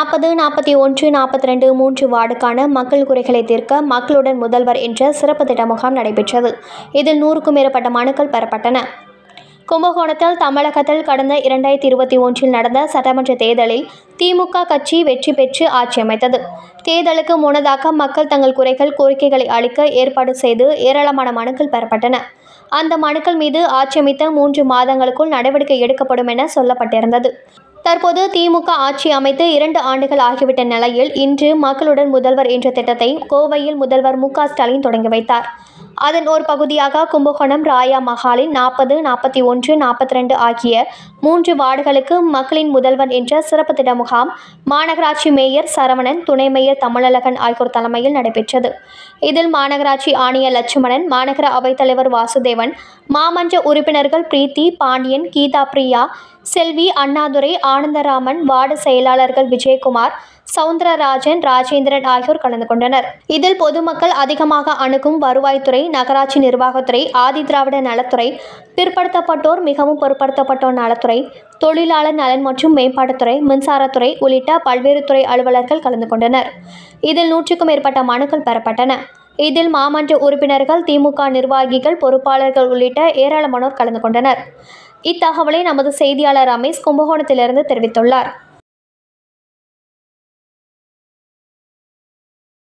நாற்பது நாற்பத்தி ஒன்று நாற்பத்தி ரெண்டு மூன்று வார்டுக்கான மக்கள் குறைகளை தீர்க்க மக்களுடன் முதல்வர் என்ற சிறப்பு திட்ட முகாம் நடைபெற்றது இதில் நூறுக்கும் மேற்பட்ட மனுக்கள் பெறப்பட்டன கும்பகோணத்தில் தமிழகத்தில் கடந்த இரண்டாயிரத்தி இருபத்தி ஒன்றில் நடந்த சட்டமன்ற தேர்தலில் திமுக கட்சி வெற்றி பெற்று ஆட்சி அமைத்தது தேர்தலுக்கு முன்னதாக மக்கள் தங்கள் குறைகள் கோரிக்கைகளை அளிக்க ஏற்பாடு செய்து ஏராளமான மனுக்கள் பெறப்பட்டன அந்த மனுக்கள் மீது ஆட்சி அமைத்த மூன்று மாதங்களுக்குள் நடவடிக்கை எடுக்கப்படும் என சொல்லப்பட்டிருந்தது தற்போது திமுக ஆட்சி அமைத்து இரண்டு ஆண்டுகள் ஆகிவிட்ட நிலையில் இன்று மக்களுடன் முதல்வர் என்ற திட்டத்தை கோவையில் முதல்வர் மு க ஸ்டாலின் தொடங்கி வைத்தார் அதன் ஒரு பகுதியாக கும்பகோணம் ராயா மஹாலில் நாற்பது நாற்பத்தி ஒன்று நாற்பத்தி ரெண்டு ஆகிய மூன்று வார்டுகளுக்கு மக்களின் முதல்வர் என்ற சிறப்பு திட்ட முகாம் மாநகராட்சி மேயர் சரவணன் துணை மேயர் தமிழழகன் ஆகியோர் தலைமையில் நடைபெற்றது இதில் மாநகராட்சி ஆணையர் லட்சுமணன் மாநகர அவைத்தலைவர் வாசுதேவன் மாமன்ற உறுப்பினர்கள் பிரீத்தி பாண்டியன் கீதா பிரியா செல்வி அண்ணாதுரை ஆனந்தராமன் வார்டு செயலாளர்கள் விஜயகுமார் சவுந்தரராஜன் ராஜேந்திரன் ஆகியோர் கலந்து கொண்டனர் இதில் பொதுமக்கள் அதிகமாக அணுகும் வருவாய்த்துறை நகராட்சி நிர்வாகத்துறை ஆதிதிராவிட நலத்துறை பிற்படுத்தப்பட்டோர் மிகவும் பொருட்படுத்தப்பட்டோர் நலத்துறை தொழிலாளர் நலன் மற்றும் மேம்பாட்டுத்துறை மின்சாரத்துறை உள்ளிட்ட பல்வேறு துறை அலுவலர்கள் கலந்து கொண்டனர் இதில் நூற்றுக்கும் மேற்பட்ட மனுக்கள் பெறப்பட்டன இதில் மாமன்ற உறுப்பினர்கள் திமுக நிர்வாகிகள் பொறுப்பாளர்கள் உள்ளிட்ட ஏராளமானோர் கலந்து கொண்டனர் இத்தகவலை நமது செய்தியாளர் ரமேஷ் கும்பகோணத்திலிருந்து தெரிவித்துள்ளார்